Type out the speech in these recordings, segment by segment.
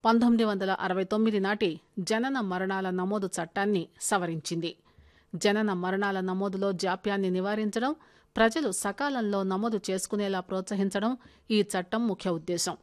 పంతొమ్మిది వందల అరవై తొమ్మిది నాటి జనన మరణాల నమోదు చట్టాన్ని సవరించింది జనన మరణాల నమోదులో జాప్యాన్ని నివారించడం ప్రజలు సకాలంలో నమోదు చేసుకునేలా ప్రోత్సహించడం ఈ చట్టం ముఖ్య ఉద్దేశం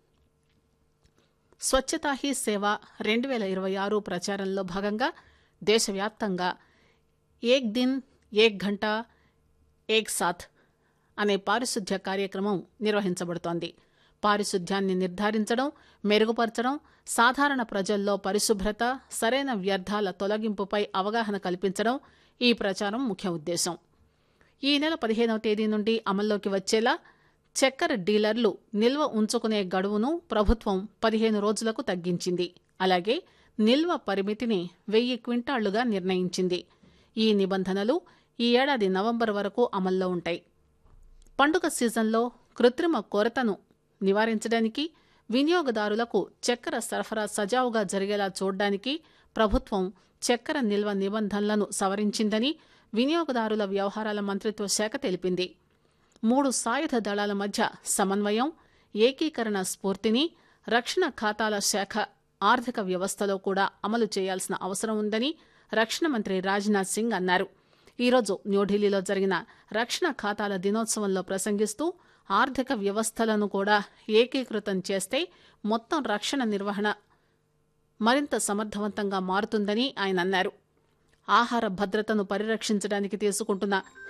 స్వచ్ఛతా హీ సేవ రెండు వేల ఇరవై ఆరు ప్రచారంలో భాగంగా దేశవ్యాప్తంగా ఏక్ దిన్ ఏక్ గంటా ఏక్ సాథ్ అనే పారిశుద్ధ్య కార్యక్రమం నిర్వహించబడుతోంది పారిశుద్ధ్యాన్ని నిర్ధారించడం మెరుగుపరచడం సాధారణ ప్రజల్లో పరిశుభ్రత సరైన వ్యర్థాల తొలగింపుపై అవగాహన కల్పించడం ఈ ప్రచారం ముఖ్య ఉద్దేశం ఈ నెల పదిహేనవ తేదీ నుండి అమల్లోకి వచ్చేలా చక్కెర డీలర్లు నిల్వ ఉంచుకునే గడువును ప్రభుత్వం పదిహేను రోజులకు తగ్గించింది అలాగే నిల్వ పరిమితిని వెయ్యి క్వింటాళ్లుగా నిర్ణయించింది ఈ నిబంధనలు ఈ ఏడాది నవంబర్ వరకు అమల్లో ఉంటాయి పండుగ సీజన్లో కృత్రిమ కొరతను నివారించడానికి వినియోగదారులకు చక్కెర సరఫరా సజావుగా జరిగేలా చూడడానికి ప్రభుత్వం చక్కెర నిల్వ నిబంధనలను సవరించిందని వినియోగదారుల వ్యవహారాల మంత్రిత్వ శాఖ తెలిపింది మూడు సాయుధ దళాల మధ్య సమన్వయం ఏకీకరణ స్ఫూర్తిని రక్షణ ఖాతాల శాఖ ఆర్థిక వ్యవస్థలో కూడా అమలు చేయాల్సిన అవసరం ఉందని రక్షణ మంత్రి రాజ్నాథ్ సింగ్ అన్నారు ఈరోజు న్యూఢిల్లీలో జరిగిన రక్షణ ఖాతాల దినోత్సవంలో ప్రసంగిస్తూ ఆర్థిక వ్యవస్థలను కూడా ఏకీకృతం చేస్తే మొత్తం రక్షణ నిర్వహణ మరింత సమర్థవంతంగా మారుతుందని ఆయన అన్నారు ఆహార భద్రతను పరిరక్షించడానికి తీసుకుంటున్న